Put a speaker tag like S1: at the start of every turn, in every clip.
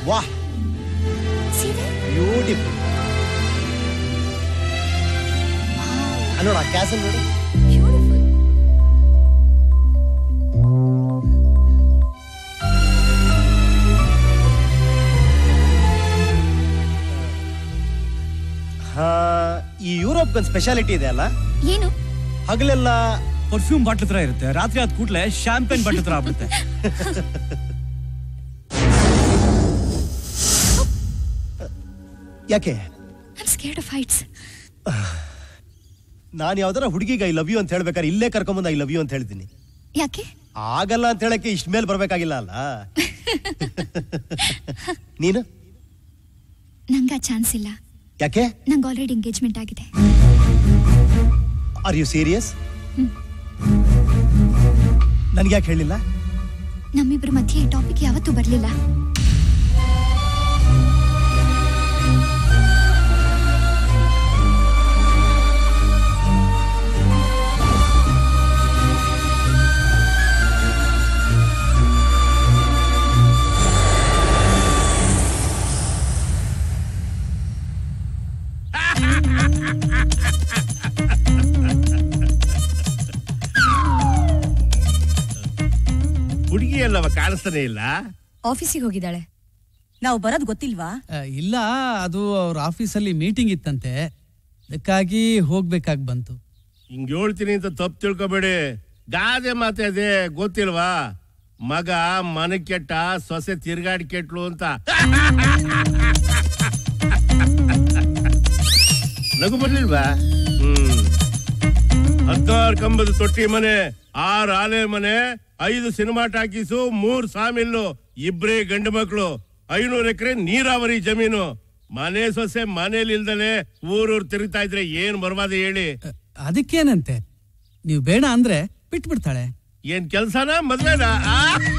S1: ವಾಹ್
S2: See that?
S1: Beautiful
S2: Wow,
S1: ನೋಡ castle ನೋಡಿ
S2: beautiful.
S1: ಹಾ ಈ ಯುರೋಪ್ ಒಂದು ಸ್ಪೆಷಾಲಿಟಿ ಇದೆ ಅಲ್ಲ
S2: ಏನು
S1: ಹಗಲೆಲ್ಲ
S3: ಪರ್ಫ್ಯೂಮ್ ಬಾಟ್ಲ್ ಹತ್ರ ಇರುತ್ತೆ ರಾತ್ರಿ ಆದ ಕೂಡ್ಲೆ ಶಾಂಪೇನ್ ಬಾಟ್ಲ್ ಹತ್ರ ಆಗ್ಬಿಡುತ್ತೆ
S1: ಯಾಕೆ
S2: I'm scared of heights.
S1: ನಾನು ಯಾವ್ದಾರ ಹುಡುಗಿಗೆ ಐ ಲವ್ ಯು ಅಂತ ಹೇಳ್ಬೇಕಾದ್ರೆ ಇಲ್ಲೇ ಕರ್ಕೊಂಬಂದು ಐ ಲವ್ ಯು ಅಂತ ಹೇಳ್ತೀನಿ
S2: ಯಾಕೆ
S1: ಆಗಲ್ಲ ಅಂತ ಹೇಳಕ್ಕೆ ಇಷ್ಟ ಮೇಲೆ ಬರ್ಬೇಕಾಗಿಲ್ಲ ಅಲ್ಲ ನೀನು
S2: ನಂಗೆ ಆ ಚಾನ್ಸ್ ಇಲ್ಲ
S1: ಯಾಕೆ
S2: ನಂಗೆ ಆಲ್ರೆಡಿ ಎಂಗೇಜ್ಮೆಂಟ್ ಆಗಿದೆ
S1: ಆರ್ ಯು ಸೀರಿಯಸ್ ನನ್ಗೆ ಯಾಕೆ ಹೇಳಿಲ್ಲ
S2: ನಮ್ಮಿಬ್ರ ಮಧ್ಯೆ ಈ ಟಾಪಿಕ್ ಯಾವತ್ತೂ ಬರಲಿಲ್ಲ
S4: ಹುಡುಗಿ ಅಲ್ಲವ ಕಾಣಿಸ್ತಾನೆ ಇಲ್ಲ
S5: ಆಫೀಸಿಗೆ ಹೋಗಿದ್ದಾಳೆ
S6: ನಾವು ಬರೋದ್ ಗೊತ್ತಿಲ್ವಾ
S7: ಆ, ಇಲ್ಲ ಅದು ಅವ್ರ ಆಫೀಸಲ್ಲಿ ಮೀಟಿಂಗ್ ಇತ್ತಂತೆ ಅದಕ್ಕಾಗಿ ಹೋಗ್ಬೇಕಾಗಿ ಬಂತು
S4: ಹಿಂಗ್ ಹೇಳ್ತೀನಿ ಅಂತ ತಪ್ಪು ತಿಳ್ಕೊಬೇಡಿ ಗಾದೆ ಮಾತೆ ಅದೇ ಗೊತ್ತಿಲ್ವಾ ಮಗ ಮನ ಕೆಟ್ಟ ಸೊಸೆ ತಿರ್ಗಾಡಿ ಕೆಟ್ಲು ಅಂತ ನಗು ಬರ್ಲಿಲ್ವಾ ಹ್ಮ್ ಹದಿನಾರು ಕಂಬದ ತೊಟ್ಟಿ ಮನೆ ಆರು ಆಲೆ ಮನೆ ಐದು ಸಿನಿಮಾ ಟಾಕೀಸು ಮೂರ್ ಸಾಮಿಲ್ಲು ಇಬ್ರೇ ಗಂಡು ಮಕ್ಳು ಐನೂರು ಎಕರೆ ನೀರಾವರಿ ಜಮೀನು ಮನೆ ಸೊಸೆ ಮನೇಲಿ ಇಲ್ದಲೆ ಊರೂರ್ ತಿರುಗ್ತಾ ಇದ್ರೆ ಏನ್ ಬರ್ವಾದ ಹೇಳಿ
S7: ಆ, ಅದಕ್ಕೇನಂತೆ ನೀವು ಬೇಡ ಅಂದ್ರೆ ಬಿಟ್ಬಿಡ್ತಾಳೆ
S4: ಏನ್ ಕೆಲ್ಸನ ಮದ್ವೆನಾ ಆ?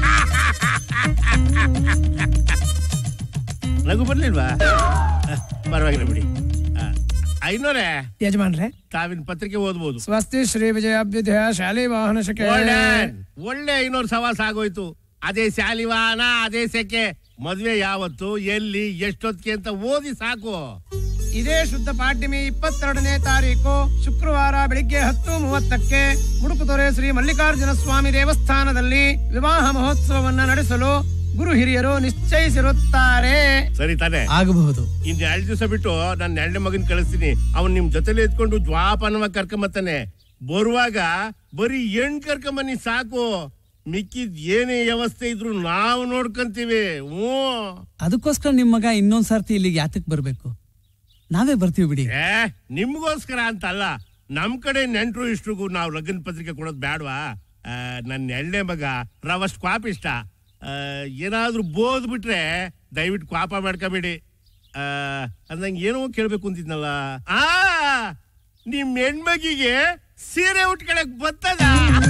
S4: ನಗು ಬರ್ಲಿಲ್ವಾ ಆ, ಪರವಾಗಿಲ್ಲ ಬಿಡಿ ಆ, ಐನೂರೇ
S8: ಯಜಮಾನ್ರೆ
S4: ತಾವಿನ ಪತ್ರಿಕೆ ಓದ್ಬೋದು
S8: ಸ್ವಸ್ತಿ ಶ್ರೀ ವಿಜಯಾಭ್ಯುದಯ ಶಾಲೆ ವಾಹನ ಶಕೆ
S4: ಒಳ್ಳೆ ಒಳ್ಳೆ ಐನೂರು ಸವಾಸ ಆಗೋಯ್ತು ಅದೇ ಶಾಲಿವಾನ ಅದೇ ಸೆಕೆ ಮದ್ವೆ ಯಾವತ್ತು ಎಲ್ಲಿ ಎಷ್ಟೊತ್ತಿಗೆ ಅಂತ ಓದಿ ಸಾಕು
S8: ಇದೇ ಶುದ್ಧ ಪಾಡ್ಯಮಿ ಇಪ್ಪತ್ತೆರಡನೇ ತಾರೀಕು ಶುಕ್ರವಾರ ಬೆಳಿಗ್ಗೆ ಹತ್ತು ಮೂವತ್ತಕ್ಕೆ ಮುಡುಕುತೊರೆ ಶ್ರೀ ಮಲ್ಲಿಕಾರ್ಜುನ ಸ್ವಾಮಿ ದೇವಸ್ಥಾನದಲ್ಲಿ ವಿವಾಹ ಮಹೋತ್ಸವವನ್ನ ನಡೆಸಲು ಗುರು ಹಿರಿಯರು ನಿಶ್ಚಯಿಸಿರುತ್ತಾರೆ
S4: ಸರಿ ತಾನೆ
S7: ಆಗಬಹುದು
S4: ಇನ್ ಎರಡ್ ದಿವಸ ಬಿಟ್ಟು ನನ್ನ ಎರಡನೇ ಮಗನ್ ಕಳಿಸ್ತೀನಿ ಅವ್ನ್ ನಿಮ್ ಜೊತೆಲಿ ಎತ್ಕೊಂಡು ಜ್ವಾಪಾನವಾಗಿ ಕರ್ಕೊಂಬತ್ತಾನೆ ಬರುವಾಗ ಬರೀ ಹೆಣ್ ಕರ್ಕೊಂಬನ್ನಿ ಸಾಕು ಮಿಕ್ಕಿದ್ ಏನೇ ವ್ಯವಸ್ಥೆ ಇದ್ರು ನಾವು ನೋಡ್ಕಂತೀವಿ ಹ್ಞೂ
S7: ಅದಕ್ಕೋಸ್ಕರ ನಿಮ್ ಮಗ ಇನ್ನೊಂದ್ ಸರ್ತಿ ಇಲ್ಲಿಗೆ ಯಾತಕ್ ಬರ್ಬೇಕು ನಾವೇ ಬರ್ತೀವಿ ಬಿಡಿ
S4: ಏ ನಿಮ್ಗೋಸ್ಕರ ಅಂತ ಅಲ್ಲ ನಮ್ ಕಡೆ ನೆಂಟ್ರು ಇಷ್ಟ್ರಿಗೂ ನಾವು ಲಗ್ನ ಪತ್ರಿಕೆ ಕೊಡೋದು ಬೇಡವಾ ನನ್ನ ಎಳ್ಳೆ ಮಗ ರವಷ್ಟು ಕ್ವಾಪ್ ಇಷ್ಟ ಆ, ಏನಾದ್ರೂ ಬೋದ್ ಬಿಟ್ರೆ ದಯವಿಟ್ಟು ಕ್ವಾಪ ಮಾಡ್ಕೋಬೇಡಿ ಆ, ಅಂದಂಗೆ ಏನೋ ಕೇಳ್ಬೇಕು ಅಂತಿದ್ನಲ್ಲ ಆ ನಿಮ್ ಹೆಣ್ಮಗಿಗೆ ಸೀರೆ ಉಟ್ಕೊಳಕ್ ಬರ್ತದ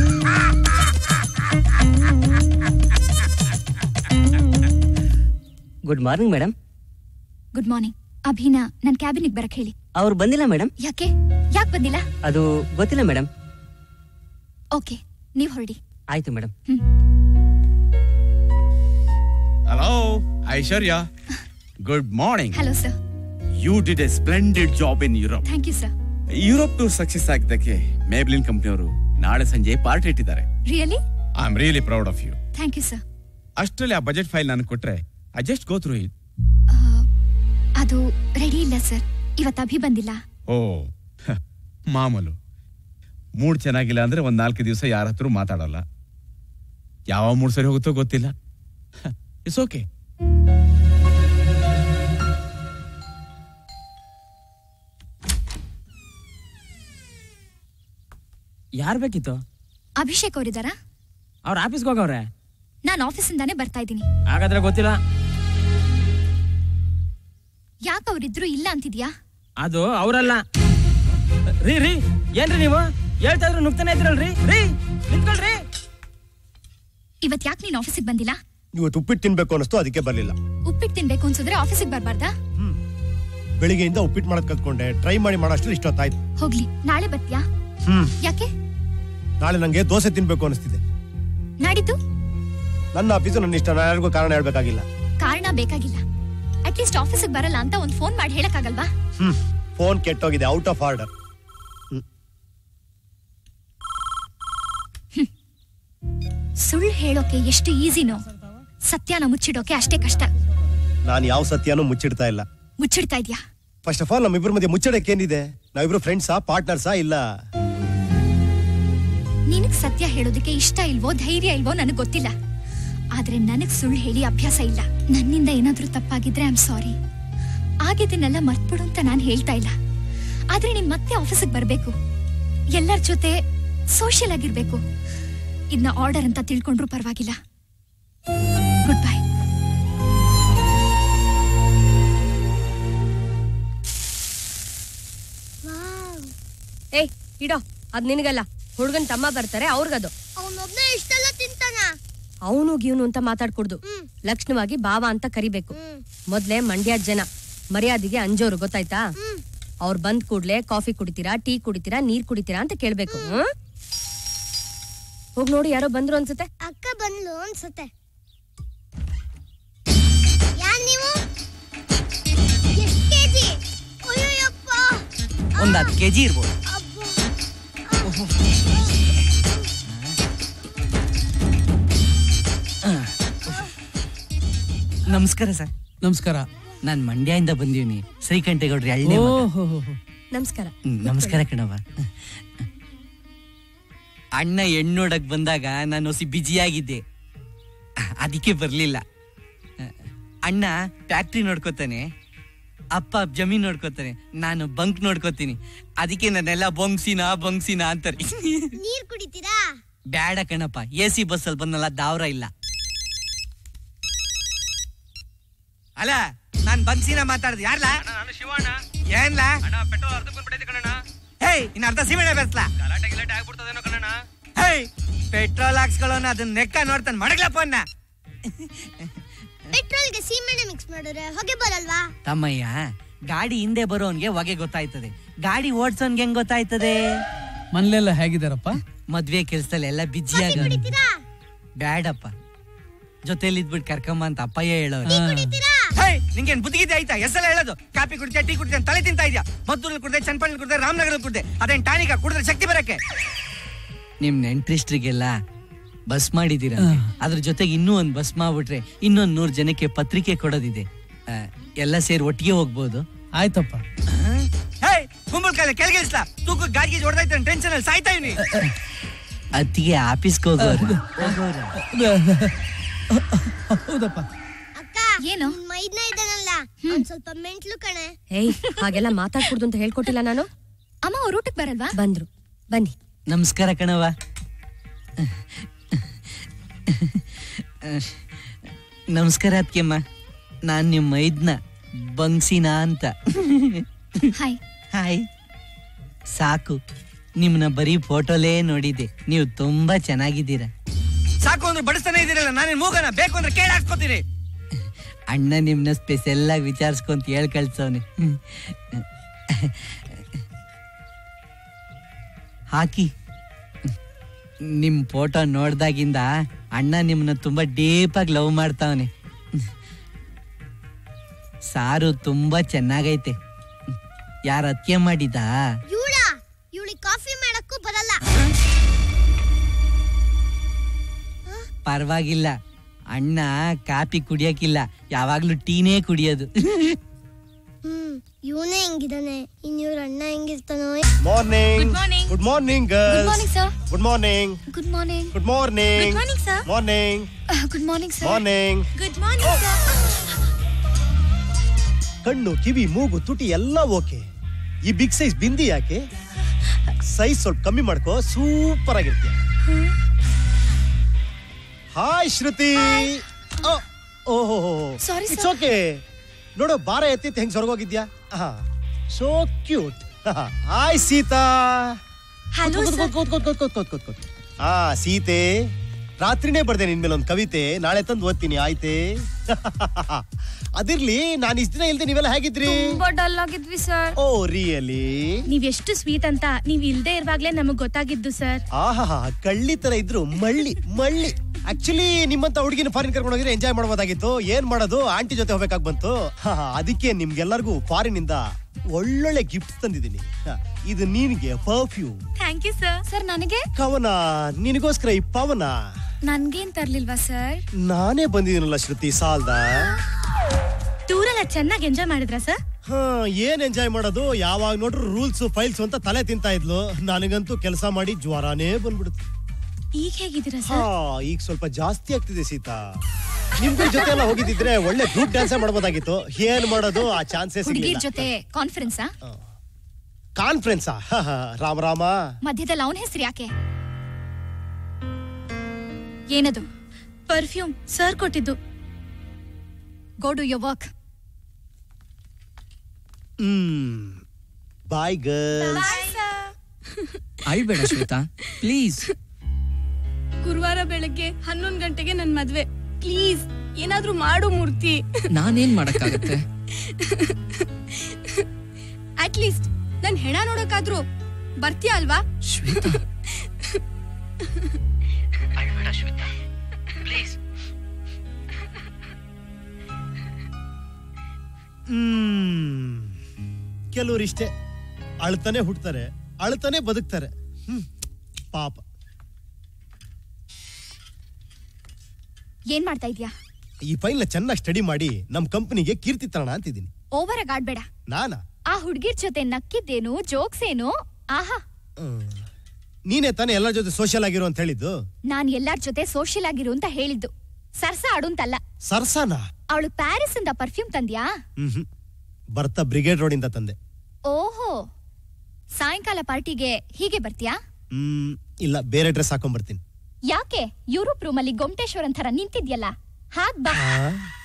S9: good morning madam
S2: good morning ಅಭಿನ ನನ್ನ ಕ್ಯಾಬಿನಿಗೆ ಬರಕ್ ಹೇಳಿ
S9: ಅವ್ರು ಬಂದಿಲ್ಲ ಮೇಡಮ್
S2: ಯಾಕೆ ಯಾಕೆ ಬಂದಿಲ್ಲ
S9: ಅದು ಗೊತ್ತಿಲ್ಲ ಮೇಡಮ್
S2: ಓಕೆ ನೀವ್ ಹೊರಡಿ
S9: ಆಯ್ತು madam
S10: hello Aishwarya good morning
S2: hello sir
S10: you did a splendid job in Europe
S2: thank you sir
S10: Europe tour success ಆಗಿದ್ದಕ್ಕೆ ಮೇಬ್ಲಿನ್ ಕಂಪ್ನಿಯವರು ನಾಳೆ ಸಂಜೆ ಪಾರ್ಟಿ ಇಟ್ಟಿದ್ದಾರೆ
S2: really
S10: I am really proud of you
S2: thank you sir
S10: ಅಷ್ಟರಲ್ಲಿ ಆ budget file ನನಗೆ ಕೊಟ್ರೆ I just go through it
S2: ಅದು ರೆಡಿ ಇಲ್ಲ ಸರ್ ಇವತ್ತು ಅಭಿ ಬಂದಿಲ್ಲ
S10: ಓ ಹ, ಮಾಮೂಲು ಮೂಡ್ ಚೆನ್ನಾಗಿಲ್ಲ ಅಂದ್ರೆ ಒಂದ್ ನಾಲ್ಕು ದಿವಸ ಯಾರ ಹತ್ರ ಮಾತಾಡಲ್ಲ ಯಾವ ಮೂಡ್ ಸರಿ ಹೋಗುತ್ತೋ ಗೊತ್ತಿಲ್ಲ ಇಟ್ಸ್ ಓಕೆ
S9: ಯಾರು ಬೇಕಿತ್ತು
S2: ಅಭಿಷೇಕ್ ಅವರಿದ್ದಾರಾ
S9: ಅವ್ರ ಆಫೀಸ್ಗೆ ಹೋಗವ್ರೆ
S2: ನಾನು ಆಫೀಸಿಂದಾನೇ ಬರ್ತಾ ಇದ್ದೀನಿ
S9: ಹಾಗಾದ್ರೆ ಗೊತ್ತಿಲ್ಲ
S2: ಯಾಕೆ ಅವರಿದ್ರು ಇಲ್ಲ ಅಂತಿದ್ಯಾ
S9: ಅದು ಅವರಲ್ಲ ರೀ ರೀ ಏನ್ರಿ ನೀವು ಹೇಳ್ತಾ ಇದ್ರು ನುಗ್ತಾನೆ ಇದ್ರಲ್ರಿ ರೀ ನಿಂತ್ಕೊಳ್ರಿ
S2: ಇವತ್ ಯಾಕೆ ನೀನ್ ಆಫೀಸಿಗೆ ಬಂದಿಲ್ಲ
S1: ಇವತ್ತು ಉಪ್ಪಿಟ್ಟು ತಿನ್ಬೇಕು ಅನಿಸ್ತು ಅದಕ್ಕೆ ಬರ್ಲಿಲ್ಲ
S2: ಉಪ್ಪಿಟ್ಟು ತಿನ್ಬೇಕು ಅನ್ಸಿದ್ರೆ ಆಫೀಸಿಗೆ ಬರ್ಬಾರ್ದಾ
S1: ಬೆಳಿಗ್ಗೆಯಿಂದ ಉಪ್ಪಿಟ್ಟು ಮಾಡೋದ್ ಕಲ್ತ್ಕೊಂಡೆ ಟ್ರೈ ಮಾಡಿ ಮಾಡೋಷ್ಟು ಇಷ್ಟೊತ್ತಾಯ್ತು
S2: ಹೋಗ್ಲಿ ನಾಳೆ ಬರ್ತೀಯಾ
S1: ಹ್ಮ್
S2: ಯಾಕೆ
S1: ನಾಳೆ ನಂಗೆ ದೋಸೆ ತಿನ್ಬೇಕು ಅನಿಸ್ತಿದೆ
S2: ನಾಡಿದ್ದು
S1: ನನ್ನ ಆಫೀಸು ನನ್ನ ಇಷ್ಟ ನಾನು ಯಾರಿಗೂ ಕಾರಣ ಹೇಳ್ಬೇಕಾಗಿಲ್ಲ
S2: ಕಾರಣ ಬೇಕಾಗಿಲ್ಲ ಅಟ್ಲೀಸ್ಟ್ ಆಫೀಸಿಗೆ ಬರಲ್ಲ ಅಂತ ಒಂದು ಫೋನ್ ಮಾಡಿ ಹೇಳಕ್ಕಾಗಲ್ವಾ
S1: ಹ್ಮ್ ಫೋನ್ ಕೆಟ್ಟೋಗಿದೆ ಔಟ್ ಆಫ್ ಆರ್ಡರ್
S2: ಸುಳ್ಳು ಹೇಳೋಕೆ ಎಷ್ಟು ಈಸಿನೋ ಸತ್ಯನ ಮುಚ್ಚಿಡೋಕೆ ಅಷ್ಟೇ ಕಷ್ಟ
S1: ನಾನು ಯಾವ ಸತ್ಯನೂ ಮುಚ್ಚಿಡ್ತಾ ಇಲ್ಲ
S2: ಮುಚ್ಚಿಡ್ತಾ ಇದ್ಯಾ
S1: ಫಸ್ಟ್ ಆಫ್ ಆಲ್ ನಮ್ಮಿಬ್ರ ಮಧ್ಯೆ ಮುಚ್ಚಡಕ್ಕೆ ಏನಿದೆ ನಾವಿಬ್ರು ಫ್ರೆಂಡ್ಸಾ ಪಾರ್ಟ್ನರ್ಸಾ ಇಲ್ಲ
S2: ನಿನಗ್ ಸತ್ಯ ಹೇಳೋದಕ್ಕೆ ಇಷ್ಟ ಇಲ್ವೋ ಧೈರ್ಯ ಇಲ್ವೋ ನನಗ್ ಗೊತ್ತಿಲ್ಲ ಆದ್ರೆ ನನಗ್ ಸುಳ್ಳು ಹೇಳಿ ಅಭ್ಯಾಸ ಇಲ್ಲ ನನ್ನಿಂದ ಏನಾದ್ರೂ ತಪ್ಪಾಗಿದ್ರೆ ಐ ಆಮ್ ಸಾರಿ ಆಗಿದ್ದನ್ನೆಲ್ಲ ಮರ್ತ್ಬಿಡು ಅಂತ ನಾನು ಹೇಳ್ತಾ ಇಲ್ಲ ಆದ್ರೆ ನೀನ್ ಮತ್ತೆ ಆಫೀಸಿಗೆ ಬರ್ಬೇಕು ಎಲ್ಲರ ಜೊತೆ ಸೋಷಿಯಲ್ ಆಗಿರ್ಬೇಕು ಇದನ್ನ ಆರ್ಡರ್ ಅಂತ ತಿಳ್ಕೊಂಡ್ರು ಪರವಾಗಿಲ್ಲ ಗುಡ್ ಬೈ
S5: ಏಯ್ ಇಡೋ ಅದ್ ನಿನಗಲ್ಲ ಹುಡ್ಗನ್ ತಮ್ಮ ಬರ್ತಾರೆ ಅವ್ರಿಗದು
S11: ಅವನೊಬ್ನೇ ಇಷ್ಟೆಲ್ಲ ತಿಂತಾನ
S5: ಅವನು ಗೀವ್ನು ಅಂತ ಮಾತಾಡ್ಕೊಡ್ದು ಲಕ್ಷಣವಾಗಿ ಬಾವ ಅಂತ ಕರಿಬೇಕು ಮೊದ್ಲೇ ಮಂಡ್ಯ ಜನ ಮರ್ಯಾದೆಗೆ ಅಂಜೋರು ಗೊತ್ತಾಯ್ತಾ ಅವ್ರು ಬಂದ್ ಕೂಡ್ಲೆ ಕಾಫಿ ಕುಡಿತೀರಾ ಟೀ ಕುಡಿತೀರಾ ನೀರ್ ಕುಡಿತೀರಾ ಅಂತ ಕೇಳ್ಬೇಕು ಹ್ಮ್? ಹೋಗ್ ನೋಡಿ ಯಾರೋ ಬಂದ್ರು ಅನ್ಸುತ್ತೆ
S11: ಅಕ್ಕ ಬಂದ್ಲು ಅನ್ಸತ್ತೆ ಯಾರ್ ನೀವು ಎಷ್ಟ್ ಕೆಜಿ ಅಯ್ಯೋಯಪ್ಪ
S9: ಒಂದ್ ಹತ್ತು ಕೆಜಿ ಇರ್ಬೋದು ನಮಸ್ಕಾರ ಸರ್
S7: ನಮಸ್ಕಾರ
S9: ನಾನ್ ಮಂಡ್ಯದಿಂದ ಬಂದೀನಿ ಶ್ರೀಕಂಠೇಗೌಡ್ರಿ ಹಳ್ಳಿ ಮಗ.
S7: ಓಹೋ
S5: ನಮಸ್ಕಾರ
S9: ಹ್ಮ್, ನಮಸ್ಕಾರ ಕಣವ ಅಣ್ಣ ಹೆಣ್ಣೋಡಕ್ ಬಂದಾಗ ನಾನು ಹೊಸಿ ಬ್ಯುಸಿಯಾಗಿದ್ದೆ ಅದಕ್ಕೆ ಬರ್ಲಿಲ್ಲ ಅಣ್ಣ ಫ್ಯಾಕ್ಟ್ರಿ ನೋಡ್ಕೋತಾನೆ ಅಪ್ಪ ಜಮೀನ್ ನೋಡ್ಕೋತಾನೆ ನಾನು ಬಂಕ್ ನೋಡ್ಕೋತೀನಿ ಅದಕ್ಕೆ ನನ್ನೆಲ್ಲ ಬೊಂಗ್ಸಿನ ಬೊಂಗ್ಸಿನ ಅಂತಾರೆ
S11: ನೀರ್ ಕುಡಿತೀರಾ
S9: ಬ್ಯಾಡ ಕಣಪ್ಪ ಎ ಸಿ ಬಸ್ಸಲ್ಲಿ ಬಂದಲ್ಲ ದಾವ್ರ ಇಲ್ಲ ಅಲ್ಲ ನಾನ್ ಬಂಗ್ಸಿನ ಮಾತಾಡ್ದು ಯಾರ್ಲ ಶಿವಣ್ಣ ಏನ್ಲ ಪೆಟ್ರೋಲ್ ಅರ್ಧ ಬಂದ್ಬಿಟ್ಟೈತೆ ಕಣಣ್ಣ ಹೇಯ್ ಇನ್ನ ಅರ್ಧ ಸೀಮೆಣ್ಣೆ ಬೆರ್ಸ್ಲಾ ಗಲಾಟೆ ಗಿಲಾಟೆ ಆಗ್ಬಿಡ್ತದೇನೋ ಕಣಣ್ಣ ಹೇಯ್ ಪೆಟ್ರೋಲ್ ಹಾಕ್ಸ್ಕೊಳ್ಳೋನ ಅದನ್ನ ನೆಕ್ಕ ನೋಡ್ತಾನೆ ಮಡಗ್ಲಪ್ಪ ಅನ್ನ
S11: ಪೆಟ್ರೋಲ್ಗೆ ಸೀಮೆಣ್ಣೆ ಮಿಕ್ಸ್ ಮಾಡಿದ್ರೆ ಹೊಗೆ ಬರಲ್ವಾ
S9: ತಮ್ಮಯ್ಯ ಗಾಡಿ ಹಿಂದೆ ಬರೋನ್ಗೆ ಹೊಗೆ ಗೊತ್ತಾಯ್ತದೆ ಗಾಡಿ ಓಡ್ಸೋನ್ಗೆ ಹೆಂಗ್ ಗೊತ್ತಾಯ್ತದೆ
S7: ಮನೇಲೆಲ್ಲ ಹೇಗಿದಾರಪ್ಪ
S9: ಮದ್ವೆ ಕೆಲ್ಸದಲ್ಲಿ ಎಲ್ಲ ಬಿಜಿಯಾಗ
S11: ಕುಡಿತೀರಾ
S9: ಬ್ಯಾಡಪ್ಪ ಜೊತೆಲಿ ಇದ್ಬಿಟ್ಟು ಕರ್ಕಂಬ ಅಂತ ಅಪ್ಪಯ್ಯ ಹೇಳೋರು
S11: ಕುಡಿತೀರಾ
S9: ಹೇಯ್ ನಿಂಗೇನ್ ಬುದ್ಧಿಗಿದೆ ಆಯ್ತಾ ಎಷ್ಟೆಲ್ಲ ಹೇಳೋದು ಕಾಪಿ ಕುಡಿದ್ಯಾ ಟೀ ಕುಡಿದ್ಯಾ ಅಂತ ತಲೆ ತಿಂತಾ ಇದ್ಯಾ ಮದ್ದೂರಲ್ಲಿ ಕುಡ್ದೆ ಚನ್ನಪಳ್ಳಿ ಕುಡ್ದೆ ರಾಮನಗರ ಕುಡ್ದೆ ಅದೇನ್ ಟಾನಿಕ ಕುಡಿದ್ರೆ ಶಕ್ತಿ ಬರಕ್ಕೆ ನಿಮ್ ನೆಂಟ್ರಿಸ್ಟ್ರಿಗೆಲ್ಲ ಬಸ್ ಮಾಡಿದೀರ ಅದ್ರ ಜೊತೆಗೆ ಇನ್ನೂ ಒಂದ್ ಬಸ್ ಮಾಡ್ಬಿಟ್ರೆ ಇನ್ನೊಂದ್ ನೂರ್ ಜನಕ್ಕೆ ಪತ್ರಿಕೆ ಕೊಡೋದಿದೆ ಆ, ಎಲ್ಲ ಸೇರಿ ಒಟ್ಟಿಗೆ ಹೋಗ್ಬೋದು
S7: ಆಯ್ತಪ್ಪ
S9: ಹೇಯ್ ಕುಂಬಳಕಾಯಿ ಕೆಳಗೆ ಇಳಿಸ್ಲಾ ತೂಕ ಗಾಡಿ ಹೊಡೆದೈತೆ ಟೆನ್ಷನ್ ಅಲ್ಲಿ ಸಾಯ್ತಾ ಇವ್ನಿ ಅತ್ತಿಗೆ ಆಫೀಸ್ಗೆ ಹೋಗೋರು
S7: ಹೌದಪ್ಪ
S11: ಅಕ್ಕ
S2: ಏನು?
S11: ನಿನ್ ಮೈದ್ನ ಇದ್ದಾನಲ್ಲ ಅವ್ನ್ ಸ್ವಲ್ಪ ಮೆಂಟ್ಲು ಕಣೆ
S5: ಏಯ್ ಹಾಗೆಲ್ಲ ಮಾತಾಡ್ಕೊಡ್ದು ಅಂತ ಹೇಳ್ಕೊಟ್ಟಿಲ್ಲ ನಾನು
S2: ಅಮ್ಮ ಅವ್ರ ಊಟಕ್ಕೆ ಬರಲ್ವಾ
S5: ಬಂದ್ರು ಬನ್ನಿ
S9: ನಮಸ್ಕಾರ ಕಣವ ನಮಸ್ಕಾರ ಅತ್ಕೆಮ್ಮ ನಾನ್ ನಿಮ್ಮ ಮೈದ್ನ ಬಂಗ್ಸಿನ ಅಂತ
S2: ಹಾಯ್
S9: ಹಾಯ್ ಸಾಕು ನಿಮ್ನ ಬರೀ ಫೋಟೋಲೇ ನೋಡಿದೆ ನೀವು ತುಂಬಾ ಚೆನ್ನಾಗಿದ್ದೀರಾ ಸಾಕು ಅಂದ್ರೆ ಬಡಿಸ್ತಾನೆ ಇದೀರಲ್ಲ ನಾನೇನ್ ಮೂಗನ ಬೇಕು ಅಂದ್ರೆ ಕೇಳಿ ಹಾಕ್ಸ್ಕೊತೀರಿ ಅಣ್ಣ ನಿಮ್ನ ಸ್ಪೆಷಲ್ ಆಗಿ ವಿಚಾರಿಸ್ಕೊಂತ ಹೇಳ್ ಕಳ್ಸವ್ನೆ ಹಾಕಿ ನಿಮ್ ಫೋಟೋ ನೋಡ್ದಾಗಿಂದ ಅಣ್ಣ ನಿಮ್ನ ತುಂಬಾ ಡೀಪ್ ಆಗಿ ಲವ್ ಮಾಡ್ತಾವನೆ ಸಾರು ತುಂಬಾ ಚೆನ್ನಾಗೈತೆ ಯಾರ ಅತ್ಕೆ ಮಾಡಿದಾ
S11: ಇವಳ ಇವಳಿಗೆ ಕಾಫಿ ಮಾಡಕ್ಕೂ ಬರಲ್ಲ
S9: ಪರವಾಗಿಲ್ಲ ಅಣ್ಣ ಕಾಪಿ ಕುಡಿಯಕ್ಕಿಲ್ಲ ಯಾವಾಗ್ಲೂ ಟೀನೇ ಕುಡಿಯೋದು
S11: ಹ್ಮ್ ಇವನೇ ಹೆಂಗಿದಾನೆ ಇನ್ ಇವ್ರ ಅಣ್ಣ ಹೆಂಗಿರ್ತಾನೋ
S1: morning good morning
S2: good
S1: girls
S2: morning sir
S1: good morning
S2: good morning
S1: good morning
S2: good morning sir
S1: morning
S2: good morning sir
S1: morning
S2: good morning sir
S1: ಕಣ್ಣು ಕಿವಿ ಮೂಗು ತುಟಿ ಎಲ್ಲ ಓಕೆ ಈ ಬಿಗ್ ಸೈಜ್ ಬಿಂದಿ ಯಾಕೆ ಸೈಜ್ ಸ್ವಲ್ಪ ಕಮ್ಮಿ ಮಾಡ್ಕೋ ಸೂಪರ್ ಆಗಿರ್ತೀಯ ಹಾಯ್ ಶ್ರುತಿ ಓಹೋ
S2: Sorry,
S1: ಇಟ್ಸ್
S2: sir.
S1: ಓಕೆ ನೋಡು ಬಾರ ಎತ್ತಿತ್ತು ಹೆಂಗ್ ಹೊರಗೋಗಿದ್ಯಾ so cute hi Sita
S2: Hello,
S1: ಕೂತ್,
S2: sir.
S1: ಕೂತ್, ಕೂತ್, ಕೂತ್, ಕೂತ್, ಕೂತ್, ಕೂತ್, ಕೂತ್. ಆ ಸೀತೆ ರಾತ್ರಿನೇ ಬರ್ದೆ ನಿನ್ ಮೇಲೆ ಒಂದು ಕವಿತೆ ನಾಳೆ ತಂದು ಓದ್ತೀನಿ ಆಯ್ತೇ ಅದಿರ್ಲಿ ನಾನು ಇಷ್ಟ ದಿನ ಇಲ್ದೆ ನೀವೆಲ್ಲ ಹೇಗಿದ್ರಿ
S12: ತುಂಬಾ ಡಲ್ ಆಗಿದ್ವಿ ಸರ್
S1: ಓ ರಿಯಲಿ
S12: ನೀವ್ ಎಷ್ಟು ಸ್ವೀಟ್ ಅಂತ ನೀವ್ ಇಲ್ದೇ ಇರುವಾಗ್ಲೇ ನಮಗ್ ಗೊತ್ತಾಗಿದ್ದು ಸರ್
S1: ಆಹಾ ಕಳ್ಳಿ ತರ ಇದ್ರು ಮಳ್ಳಿ ಮಳ್ಳಿ ಆಕ್ಚುಲಿ ನಿಮ್ಮಂತ ಹುಡುಗಿನ ಫಾರಿನ್ ಕರ್ಕೊಂಡು ಹೋಗಿದ್ರೆ ಎಂಜಾಯ್ ಮಾಡ್ಬೋದಾಗಿತ್ತು ಏನ್ ಮಾಡೋದು ಆಂಟಿ ಜೊತೆ ಹೋಗ್ಬೇಕಾಗ್ ಬಂತು ಹಾ, ಅದಕ್ಕೆ ನಿಮ್ಗೆಲ್ಲರಿಗೂ ಫಾರಿನ್ ಇಂದ ಒಳ್ಳೊಳ್ಳೆ ಗಿಫ್ಟ್ ತಂದಿದ್ದೀನಿ ಹಾ, ಇದು ನೀನ್ಗೆ perfume
S12: thank you sir
S2: sir ನನಗೆ
S1: ಕವನ ನಿನಗೋಸ್ಕರ ಈ ಪವನ
S2: ನನ್ಗೇನ್ ತರ್ಲಿಲ್ವಾ ಸರ್
S1: ನಾನೇ ಬಂದಿದ್ದೀನಲ್ಲ ಶ್ರುತಿ ಸಾಲ್ದ
S12: ಟೂರೆಲ್ಲ ಚೆನ್ನಾಗಿ ಎಂಜಾಯ್ ಮಾಡಿದ್ರ ಸರ್
S1: ಹಾ ಏನ್ ಎಂಜಾಯ್ ಮಾಡೋದು ಯಾವಾಗ ನೋಡ್ರು ರೂಲ್ಸ್ ಫೈಲ್ಸ್ ಅಂತ ತಲೆ ತಿಂತಾ ಇದ್ಲು ನನಗಂತೂ ಕೆಲಸ ಮಾಡಿ ಜ್ವರಾನೇ ಬಂದ್ಬಿಡುತ್ತೆ
S12: ಈಗ ಹೇಗಿದ್ದೀರಾ
S1: ಹಾ
S12: ಸರ್
S1: ಈಗ ಸ್ವಲ್ಪ ಜಾಸ್ತಿ ಆಗ್ತಿದೆ ಸೀತಾ ನಿಮ್ಗಳ ಜೊತೆ ಎಲ್ಲ ಹೋಗಿದ್ದಿದ್ರೆ ಒಳ್ಳೆ ಗ್ರೂಪ್ ಡ್ಯಾನ್ಸ್ ಮಾಡ್ಬೋದಾಗಿತ್ತು ಏನ್ ಮಾಡೋದು ಆ ಚಾನ್ಸಸ್
S2: ಹುಡುಗಿರ್ ಜೊತೆ ಕಾನ್ಫರೆನ್ಸಾ
S1: ಕಾನ್ಫರೆನ್ಸಾ ರಾಮ ರಾಮ
S2: ಮಧ್ಯದಲ್ಲಿ ಅವನ ಹೆಸರು ಯಾಕೆ ಏನದು
S12: ಪರ್ಫ್ಯೂಮ್ ಸರ್ ಕೊಟ್ಟಿದ್ದು
S2: go do your work
S1: hmm bye girl
S9: ಅಳ್ಬೇಡ ಶ್ವೇತಾ ಪ್ಲೀಸ್
S12: ಗುರುವಾರ ಬೆಳಗ್ಗೆ ಹನ್ನೊಂದ್ ಗಂಟೆಗೆ ನನ್ ಮದ್ವೆ ಪ್ಲೀಸ್ ಏನಾದ್ರೂ ಮಾಡು ಮೂರ್ತಿ
S9: ನಾನೇನ್ ಮಾಡಕ್ಕಾಗತ್ತೆ
S12: ಅಟ್ ಲೀಸ್ಟ್ ನನ್ ಹೆಣ ನೋಡಕ್ಕಾದ್ರೂ ಬರ್ತೀಯ ಅಲ್ವಾ
S9: ಶ್ವೇತಾ ಅಳ್ಬೇಡ ಶ್ವೇತಾ ಪ್ಲೀಸ್
S1: ಹ್ಮ್ ಕೆಲವ್ರು ಇಷ್ಟೇ ಅಳ್ತಾನೆ ಹುಟ್ತಾರೆ ಅಳ್ತಾನೆ ಬದುಕ್ತಾರೆ ಹ್ಮ್ ಪಾಪ
S2: ಏನ್ ಮಾಡ್ತಾ ಇದ್ಯಾ
S1: ಈ ಫೈಲ್ನ ಚೆನ್ನಾಗಿ ಸ್ಟಡಿ ಮಾಡಿ ನಮ್ ಕಂಪನಿಗೆ ಕೀರ್ತಿ ತರೋಣ ಅಂತಿದ್ದೀನಿ
S2: ಓವರ್ ಆಗಿ ಆಡ್ಬೇಡ
S1: ನಾನಾ
S2: ಆ ಹುಡ್ಗಿರ್ ಜೊತೆ ನಕ್ಕಿದ್ದೇನು ಜೋಕ್ಸ್ ಏನು ಆಹಾ
S1: ಹ್ಮ್. ನೀನೇ ತಾನೇ ಎಲ್ಲರ ಜೊತೆ ಸೋಷಿಯಲ್ ಆಗಿರೋ ಅಂತ ಹೇಳಿದ್ದು
S2: ನಾನ್ ಎಲ್ಲಾರ್ ಜೊತೆ ಸೋಷಿಯಲ್ ಆಗಿರು ಅಂತ ಹೇಳಿದ್ದು ಸರ್ಸ ಆಡು ಅಂತಲ್ಲ
S1: ಸರ್ಸಾನಾ
S2: ಅವಳು ಪ್ಯಾರಿಸ್ ಇಂದ ಪರ್ಫ್ಯೂಮ್ ತಂದ್ಯಾ
S1: ಹ್ಮ್ ಬರ್ತಾ ಬ್ರಿಗೇಡ್ ರೋಡ್ ಇಂದ ತಂದೆ
S2: ಓಹೋ ಸಾಯಂಕಾಲ ಪಾರ್ಟಿಗೆ ಹೀಗೆ ಬರ್ತೀಯಾ
S1: ಹ್ಮ್ ಇಲ್ಲ ಬೇರೆ ಡ್ರೆಸ್ ಹಾಕೊಂಡ್ ಬರ್ತೀನಿ
S2: ಯಾಕೆ ಯುರೋಪ್ ರೂಮಲ್ಲಿ ಗೊಮ್ಟೇಶ್ವರನ್ ಥರ ನಿಂತಿದ್ಯಲ್ಲ ಹಾಗ್ ಬಾ
S1: ಆ?